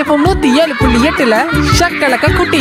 FM நூத்தி ஏழு புள்ளி எட்டுல ஷக்கலக்க குட்டி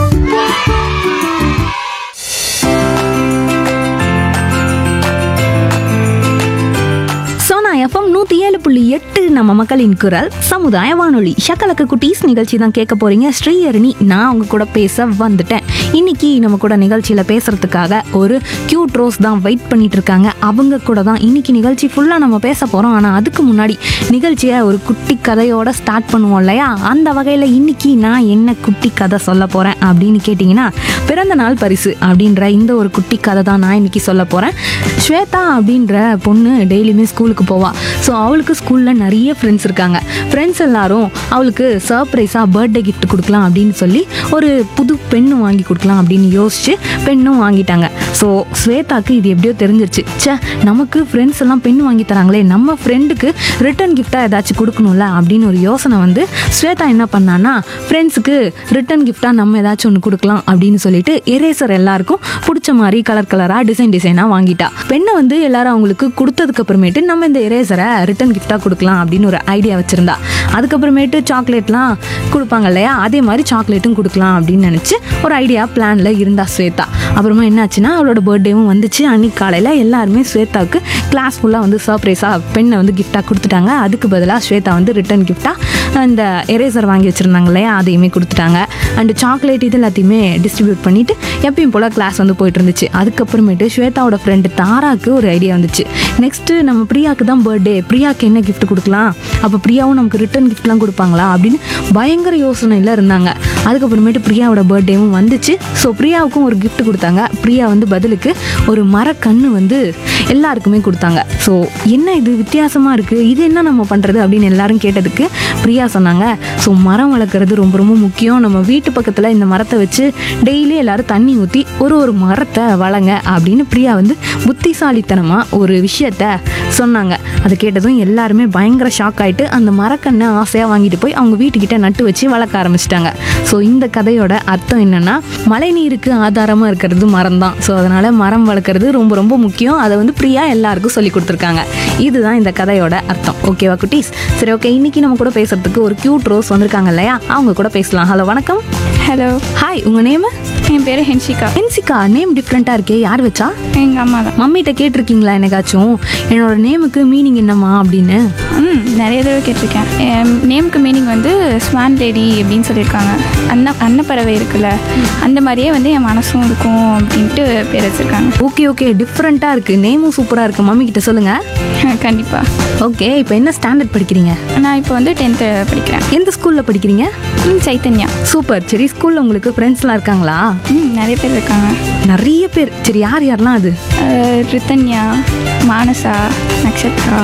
சோனா எஃப்எம் நூற்றி ஏழு புள்ளி எட்டு நம்ம மக்களின் குரல் சமுதாய வானொலி ஷக்கலக்க குட்டீஸ் நிகழ்ச்சி தான் கேட்க போறீங்க ஸ்ரீஹரணி நான் அவங்க கூட பேச வந்துட்டேன் இன்னைக்கு நம்ம கூட நிகழ்ச்சியில் பேசுறதுக்காக ஒரு கியூட் ரோஸ் தான் வெயிட் பண்ணிட்டு இருக்காங்க அவங்க கூட தான் இன்னைக்கு நிகழ்ச்சி ஃபுல்லாக நம்ம பேச போகிறோம் ஆனால் அதுக்கு முன்னாடி நிகழ்ச்சியை ஒரு குட்டி கதையோட ஸ்டார்ட் பண்ணுவோம் இல்லையா அந்த வகையில் இன்னைக்கு நான் என்ன குட்டி கதை சொல்ல போகிறேன் அப்படின்னு கேட்டிங்கன்னா பிறந்த நாள் பரிசு அப்படின்ற இந்த ஒரு குட்டி கதை தான் நான் இன்னைக்கு சொல்ல போகிறேன் ஸ்வேதா அப்படின்ற பொண்ணு டெய்லியுமே ஸ்கூலுக்கு போவா ஸோ அவளுக்கு ஸ்கூலில் நிறைய ஃப்ரெண்ட்ஸ் இருக்காங்க ஃப்ரெண்ட்ஸ் எல்லாரும் அவளுக்கு சர்ப்ரைஸாக பர்த்டே gift கொடுக்கலாம் அப்படின்னு சொல்லி ஒரு புது பெண்ணு வாங்கி கொடுக்கலாம் அப்படின்னு யோசிச்சு பெண்ணும் வாங்கிட்டாங்க ஸோ ஸ்வேதாக்கு இது எப்படியோ தெரிஞ்சிருச்சு ச்சே நமக்கு ஃப்ரெண்ட்ஸ் எல்லாம் பெண் வாங்கி தராங்களே நம்ம ஃப்ரெண்டுக்கு ரிட்டர்ன் கிஃப்டாக ஏதாச்சும் கொடுக்கணும்ல அப்படின்னு ஒரு யோசனை வந்து ஸ்வேதா என்ன பண்ணான்னா ஃப்ரெண்ட்ஸுக்கு ரிட்டர்ன் கிஃப்டாக நம்ம ஏதாச்சும் ஒன்று கொடுக்கலாம் அப்படின்னு சொல்லிட்டு எரேசர் எல்லாருக்கும் பிடிச்ச மாதிரி கலர் கலராக டிசைன் டிசைனாக வாங்கிட்டா பெண்ணை வந்து எல்லாரும் அவங்களுக்கு கொடுத்ததுக்கு அப்புறமேட்டு நம்ம இந்த எரேசரை ரிட்டர்ன் கிஃப்டாக கொடுக்கலாம் அப்படின்னு ஒரு ஐடியா வச்சிருந்தா அதுக்கப்புறமேட்டு சாக்லேட்லாம் கொடுப்பாங்க இல்லையா அதே மாதிரி சாக்லேட்டும் கொடுக்கலாம் அப்படின்னு நினச்சி ஒரு ஐடியா பிளானில் இருந்தா ஸ்வேதா அப்புறமா என்னாச்சுன்னா அவளோட பர்த்டேவும் வந்துச்சு அன்னைக்கு காலையில் எல்லாருமே ஸ்வேதாவுக்கு கிளாஸ் ஃபுல்லாக வந்து சர்ப்ரைஸாக பெண்ணை வந்து கிஃப்டாக கொடுத்துட்டாங்க அதுக்கு பதிலாக ஸ்வேதா வந்து ரிட்டர்ன் கிஃப்டாக இந்த எரேசர் வாங்கி வச்சுருந்தாங்க இல்லையா அதையுமே கொடுத்துட்டாங்க அண்டு சாக்லேட் இது எல்லாத்தையுமே டிஸ்ட்ரிபியூட் பண்ணிவிட்டு எப்பயும் போல் கிளாஸ் வந்து போயிட்டு இருந்துச்சு அதுக்கப்புறமேட்டு ஸ்வேதாவோட ஃப்ரெண்டு தாராக்கு ஒரு ஐடியா வந்துச்சு நெக்ஸ்ட்டு நம்ம பிரியாக்கு தான் பர்த்டே பிரியாக்கு என்ன gift கொடுக்கலாம் அப்போ பிரியாவும் நமக்கு ரிட்டர்ன் கிஃப்ட்லாம் கொடுப்பாங்களா அப்படின்னு பயங்கர யோசனையில் இருந்தாங்க அதுக்கப்புறமேட்டு பிரியாவோட பர்த்டேவும் வந்துச்சு ஸோ பிரியாவுக்கும் ஒரு gift கொடுத்தாங்க பிரியா வந்து பதிலுக்கு ஒரு மரக்கன்று வந்து எல்லாருக்குமே கொடுத்தாங்க ஸோ என்ன இது வித்தியாசமாக இருக்குது இது என்ன நம்ம பண்ணுறது அப்படின்னு எல்லாரும் கேட்டதுக்கு பிரியா சொன்னாங்க ஸோ மரம் வளர்க்குறது ரொம்ப ரொம்ப முக்கியம் நம்ம வீட்டு பக்கத்தில் இந்த மரத்தை வச்சு டெய்லி எல்லாரும் தண்ணி ஊற்றி ஒரு ஒரு மரத்தை வளங்க அப்படின்னு பிரியா வந்து புத்திசாலித்தனமாக ஒரு விஷயத்த சொன்னாங்க அதை கேட்டதும் எல்லாருமே பயங்கர ஷாக் ஆயிட்டு அந்த மரக்கண்ணை ஆசையாக வாங்கிட்டு போய் அவங்க வீட்டுக்கிட்ட நட்டு வச்சு வளர்க்க ஆரம்பிச்சிட்டாங்க ஸோ இந்த கதையோட அர்த்தம் என்னன்னா மழை நீருக்கு ஆதாரமாக இருக்கிறது மரம் தான் ஸோ அதனால் மரம் வளர்க்குறது ரொம்ப ரொம்ப முக்கியம் அதை வந்து பிரியா எல்லாருக்கும் சொல்லி கொடுத்துருக்காங்க இதுதான் இந்த கதையோட அர்த்தம் ஓகேவா குட்டீஸ் சரி ஓகே இன்னைக்கு நம்ம கூட பேசுறதுக்கு ஒரு கியூட் ரோஸ் வந்திருக்காங்க இல்லையா அவங்க கூட பேசலாம் ஹலோ வணக்கம் ஹலோ ஹாய் உங்கள் நேம் என் பேர் ஹென்ஷிகா என்சிகா நேம் டிஃப்ரெண்ட்டாக இருக்கே யார் வச்சா எங்கள் அம்மா தான் மம்மிட்ட கேட்டிருக்கீங்களா என்னைக்காச்சும் என்னோட நேமுக்கு மீனிங் என்னம்மா அப்படின்னு ம் நிறைய தடவை கேட்டிருக்கேன் என் நேமுக்கு மீனிங் வந்து ஸ்வான் லேடி அப்படின்னு சொல்லியிருக்காங்க அன்ன அன்னப்பறவை இருக்குல்ல அந்த மாதிரியே வந்து என் மனசும் இருக்கும் அப்படின்ட்டு பேர் வச்சுருக்காங்க ஓகே ஓகே டிஃப்ரெண்ட்டாக இருக்குது நேமும் சூப்பராக இருக்குது மம்மி கிட்ட சொல்லுங்கள் கண்டிப்பாக ஓகே இப்போ என்ன ஸ்டாண்டர்ட் படிக்கிறீங்க நான் இப்போ வந்து டென்த்து படிக்கிறேன் எந்த ஸ்கூலில் படிக்கிறீங்க ம் சைத்தன்யா சூப்பர் சரி ஸ்கூலில் உங்களுக்கு ஃப்ரெண்ட்ஸ்லாம் இருக்காங்களா ம் நிறைய பேர் இருக்காங்க நிறைய பேர் சரி யார் யாரெல்லாம் அது அஹ், ரித்தன்யா மானசா நக்ஷத்ரா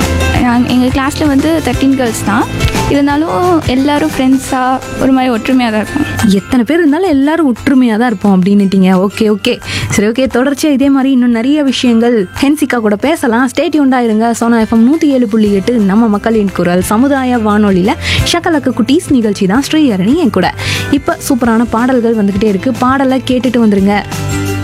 எங்கள் கிளாஸில் வந்து தேர்ட்டீன் கேர்ள்ஸ் தான் இருந்தாலும் எல்லாரும் ஃப்ரெண்ட்ஸாக ஒரு மாதிரி ஒற்றுமையாக தான் இருக்கும் எத்தனை பேர் இருந்தாலும் எல்லாரும் ஒற்றுமையாக தான் இருப்போம் அப்படின்னுட்டீங்க ஓகே ஓகே சரி ஓகே தொடர்ச்சியாக இதே மாதிரி இன்னும் நிறைய விஷயங்கள் ஹென்சிகா கூட பேசலாம் ஸ்டேட் இருங்க சோனா எஃப்எம் நூற்றி ஏழு புள்ளி எட்டு நம்ம மக்களின் குரல் சமுதாய வானொலியில் ஷக்கலக்கு குட்டீஸ் நிகழ்ச்சி தான் ஸ்ரீஹரணி என் கூட இப்போ சூப்பரான பாடல்கள் வந்துக்கிட்டே இருக்குது பாடலை கேட்டுட்டு வந்துருங்க